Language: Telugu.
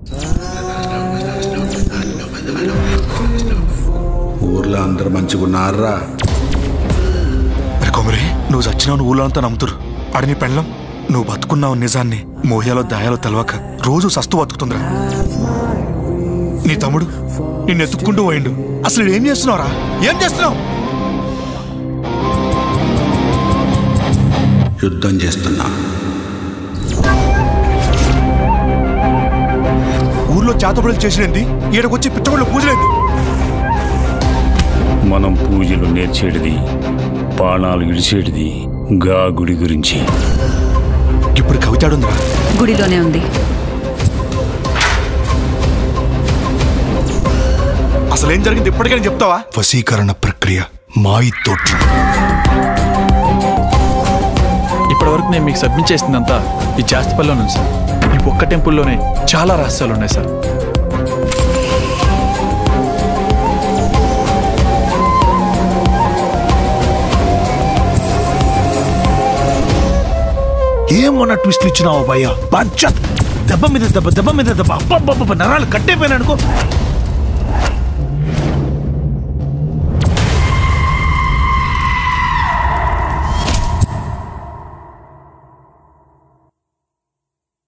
ఊర్లో అందరు మంచిగా ఉన్నారా అరే కొమరి నువ్వు చచ్చినావు ఊళ్ళో అంతా నమ్ముతురు ఆడ నీ పెళ్ళం నువ్వు బతుకున్నావు నిజాన్ని మోయాలో దాయాలో తెలవక రోజు సస్తు బతుకుతుందిరా నీ తమ్ముడు నిన్ను ఎత్తుక్కుంటూ పోయిండు అసలు ఏం చేస్తున్నావురా ఏం చేస్తున్నావు యుద్ధం చేస్తున్నా ఊర్లో చేతబడులు చేసినది ఈడకొచ్చి పిచ్చబడులు పూజలేదు మనం పూజలు నేర్చేటిది బాణాలు ఇడిచేటిది గా గుడి గురించి ఇప్పుడు కవితాడుందిరా గుడిలోనే ఉంది అసలు ఏం జరిగింది ఇప్పటికైనా చెప్తావా వశీకరణ ప్రక్రియ మాయి తోట్లు ఇప్పటివరకు నేను మీకు సబ్మిట్ చేసిందంతా ఈ జాస్తిపల్లిలో ఉంది సార్ ఈ ఒక్క టెంపుల్లోనే చాలా రహస్యాలు ఉన్నాయి సార్ ఏమన్నా ట్విస్ట్లు ఇచ్చినావు భయ్య బచ్చత్ దెబ్బ మీద దెబ్బ దెబ్బ మీద దెబ్బ అబ్బబ్బబ్బ నరాలు కట్టేపోయినా అనుకో